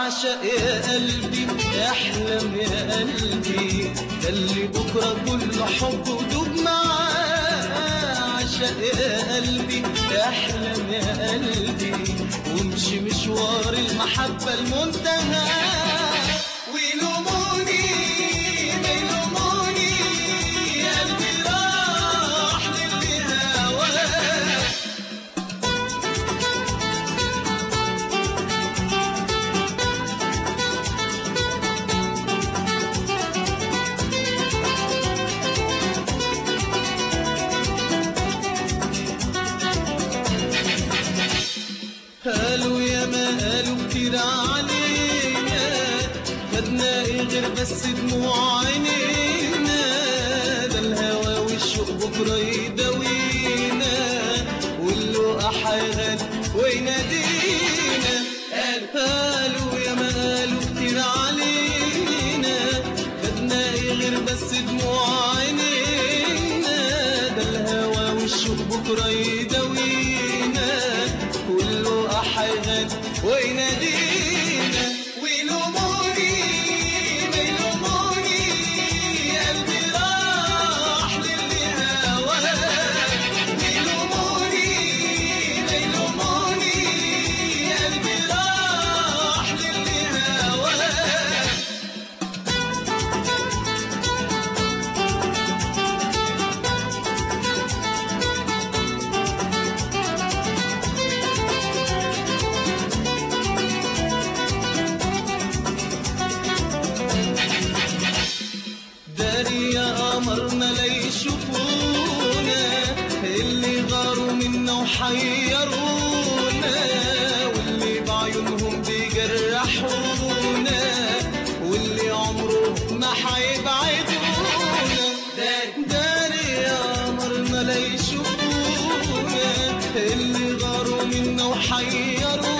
عشق يا قلبي احلم يا قلبي ده اللي بكرة كل حب ودوب معاه عشق يا قلبي احلم يا قلبي وامشي مشوار المحبة المنتهى ويلوموني ما يلوموني قلبي راح للي هواه قالوا يا ما قالوا كتير علينا خدنا ايه غير بس دموع عينينا ده الهوى والشوق بكره يداوينا واللقا حيغاد وينادينا قالوا يا ما قالوا كتير علينا خدنا ايه غير بس دموع عينينا ده الهوى والشوق بكره يداوينا كله أحيغان وينادينا ويلوموني ما يلوموني قلبي راح للي هواه ويلوموني ما يلوموني قلبي راح للي هواه داري يا قمرنا لا يشوفونا اللي غاروا منا وحيرونا واللي بعيونهم بيجرحونا واللي عمره ما حيبعدونا داري يا قمرنا لا يشوفونا اللي غاروا منا وحيرونا